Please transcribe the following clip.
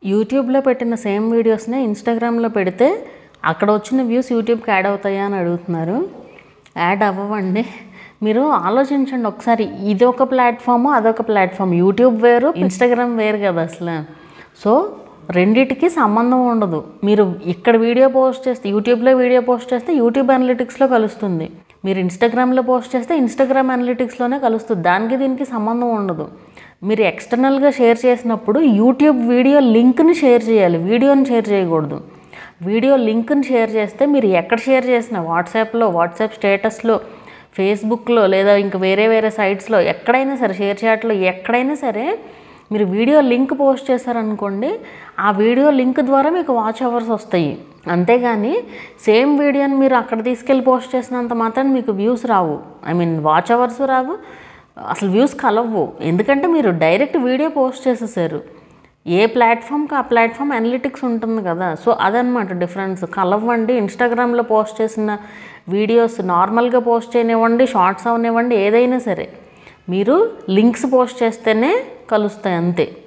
యూట్యూబ్లో పెట్టిన సేమ్ వీడియోస్నే ఇన్స్టాగ్రామ్లో పెడితే అక్కడ వచ్చిన వ్యూస్ యూట్యూబ్కి యాడ్ అవుతాయా అని అడుగుతున్నారు యాడ్ అవ్వవండి మీరు ఆలోచించండి ఒకసారి ఇది ఒక ప్లాట్ఫామ్ అదొక ప్లాట్ఫామ్ యూట్యూబ్ వేరు ఇన్స్టాగ్రామ్ వేరు కదా అసలు సో రెండిటికి సంబంధం ఉండదు మీరు ఇక్కడ వీడియో పోస్ట్ చేస్తే యూట్యూబ్లో వీడియో పోస్ట్ చేస్తే యూట్యూబ్ అనలిటిక్స్లో కలుస్తుంది మీరు ఇన్స్టాగ్రామ్లో పోస్ట్ చేస్తే ఇన్స్టాగ్రామ్ అనలిటిక్స్లోనే కలుస్తుంది దానికి దీనికి సంబంధం ఉండదు మీరు ఎక్స్టర్నల్గా షేర్ చేసినప్పుడు యూట్యూబ్ వీడియో లింక్ని షేర్ చేయాలి వీడియోని షేర్ చేయకూడదు వీడియో లింక్ని షేర్ చేస్తే మీరు ఎక్కడ షేర్ చేసినా వాట్సాప్లో వాట్సాప్ స్టేటస్లో ఫేస్బుక్లో లేదా ఇంక వేరే వేరే సైట్స్లో ఎక్కడైనా సరే షేర్ చాట్లో ఎక్కడైనా సరే మీరు వీడియో లింక్ పోస్ట్ చేశారనుకోండి ఆ వీడియో లింక్ ద్వారా మీకు వాచ్ అవర్స్ వస్తాయి అంతేగాని సేమ్ వీడియోని మీరు అక్కడ తీసుకెళ్ళి పోస్ట్ చేసినంత మాత్రం మీకు వ్యూస్ రావు ఐ మీన్ వాచ్ అవర్స్ రావు అసలు వ్యూస్ కలవ్వు ఎందుకంటే మీరు డైరెక్ట్ వీడియో పోస్ట్ చేసేసారు ఏ ప్లాట్ఫామ్కి ఆ ప్లాట్ఫామ్ అనలిటిక్స్ ఉంటుంది కదా సో అదనమాట డిఫరెన్స్ కలవ్వండి ఇన్స్టాగ్రామ్లో పోస్ట్ చేసిన వీడియోస్ నార్మల్గా పోస్ట్ చేయనివ్వండి షార్ట్స్ అవనివ్వండి ఏదైనా సరే మీరు లింక్స్ పోస్ట్ చేస్తేనే కలుస్తాయి అంతే